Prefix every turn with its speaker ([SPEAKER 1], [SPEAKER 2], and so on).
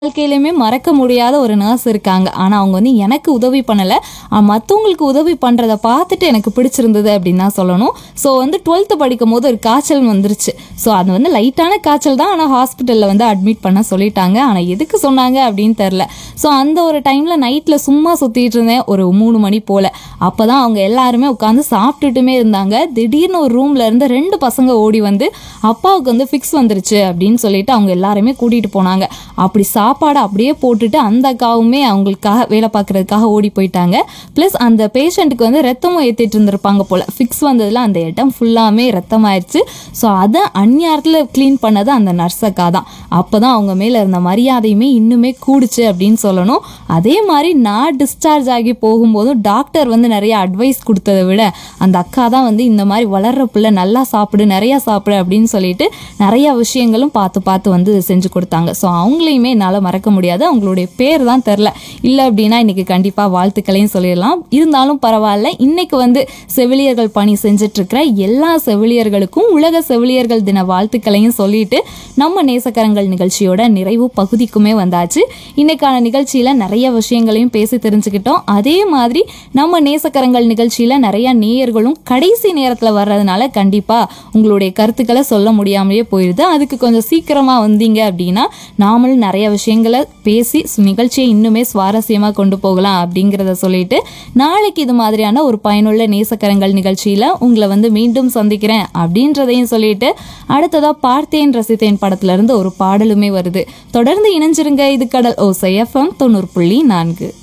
[SPEAKER 1] வாழ்க்கையிலுமே மறக்க முடியாத ஒரு நர்ஸ் இருக்காங்க ஆனால் அவங்க வந்து எனக்கு உதவி பண்ணலை மற்றவங்களுக்கு உதவி பண்ணுறத பார்த்துட்டு எனக்கு பிடிச்சிருந்தது அப்படின்னு தான் சொல்லணும் ஸோ வந்து டுவெல்த்து படிக்கும் போது ஒரு காய்ச்சல் வந்துருச்சு ஸோ அது வந்து லைட்டான காய்ச்சல் தான் ஆனால் ஹாஸ்பிட்டலில் வந்து அட்மிட் பண்ண சொல்லிட்டாங்க ஆனால் எதுக்கு சொன்னாங்க அப்படின்னு தெரில ஸோ அந்த ஒரு டைமில் நைட்டில் சும்மா சுற்றிட்டு இருந்தேன் ஒரு மூணு மணி போல் அப்போ தான் அவங்க எல்லாருமே உட்காந்து சாப்பிட்டுட்டுமே இருந்தாங்க திடீர்னு ஒரு ரூம்ல இருந்து ரெண்டு பசங்க ஓடி வந்து அப்பாவுக்கு வந்து ஃபிக்ஸ் வந்துருச்சு அப்படின்னு சொல்லிட்டு அவங்க எல்லாருமே கூட்டிகிட்டு போனாங்க அப்படி சாப்பாடை அப்படியே போட்டுட்டு அந்த அக்காவுமே அவங்களுக்காக வேலை பார்க்கறதுக்காக ஓடி போயிட்டாங்க ப்ளஸ் அந்த பேஷண்ட்டுக்கு வந்து ரத்தமும் ஏற்றிட்டு இருந்திருப்பாங்க போல் ஃபிக்ஸ் வந்ததில் அந்த இடம் ஃபுல்லாமே ரத்தமாயிருச்சு ஸோ அதை அந்நியாரத்தில் க்ளீன் பண்ணது அந்த நர்ஸ் அக்கா தான் அப்போ தான் அவங்க மேலே இருந்த மரியாதையுமே இன்னுமே கூடுச்சு அப்படின்னு சொல்லணும் அதே மாதிரி நான் டிஸ்சார்ஜ் ஆகி போகும்போதும் டாக்டர் வந்து நிறைய அட்வைஸ் கொடுத்ததை விட அந்த அக்கா தான் வந்து இந்த மாதிரி வளர்ற பிள்ளை நல்லா சாப்பிடு நிறையா சாப்பிடு அப்படின்னு சொல்லிட்டு நிறைய விஷயங்களும் பார்த்து பார்த்து வந்து செஞ்சு கொடுத்தாங்க ஸோ அவங்களையுமே என்னால் மறக்க முடியாது அவங்களுடைய பேர் தான் தெரில இல்லை அப்படின்னா இன்னைக்கு கண்டிப்பாக வாழ்த்துக்களையும் சொல்லிடலாம் இருந்தாலும் பரவாயில்ல இன்னைக்கு வந்து செவிலியர்கள் பணி செஞ்சுட்டு இருக்கிற எல்லா செவிலியர்களுக்கும் உலக செவிலியர்கள் தின வாழ்த்துக்களையும் சொல்லிட்டு நம்ம நேசக்கரங்கள் நிகழ்ச்சியோட நிறைவு பகுதிக்குமே வந்தாச்சு இன்னைக்கான நிகழ்ச்சியில நிறைய விஷயங்களையும் பேசி தெரிஞ்சுக்கிட்டோம் அதே மாதிரி நம்ம நேசக்கரங்கள் நிகழ்ச்சியில நிறைய நேயர்களும் கடைசி நேரத்துல வர்றதுனால கண்டிப்பா உங்களுடைய கருத்துக்களை சொல்ல முடியாமலே போயிடுது அதுக்கு கொஞ்சம் சீக்கிரமா வந்தீங்க அப்படின்னா நாமளும் நிறைய விஷயங்களை பேசி சு- நிகழ்ச்சியை இன்னுமே சுவாரஸ்யமா கொண்டு போகலாம் அப்படிங்கிறத சொல்லிட்டு நாளைக்கு இது மாதிரியான ஒரு பயனுள்ள நேசக்கரங்கள் நிகழ்ச்சியில உங்களை வந்து மீண்டும் சந்திக்கிறேன் அப்படின்றதையும் சொல்லிட்டு அடுத்ததா பார்த்தேன் ரசித்தேன் படத்துல இருந்து ஒரு பாடலுமே வருது தொடர்ந்து இணைஞ்சிருங்க இது கடல் ஓசை எஃப்எம் தொண்ணூறு புள்ளி நான்கு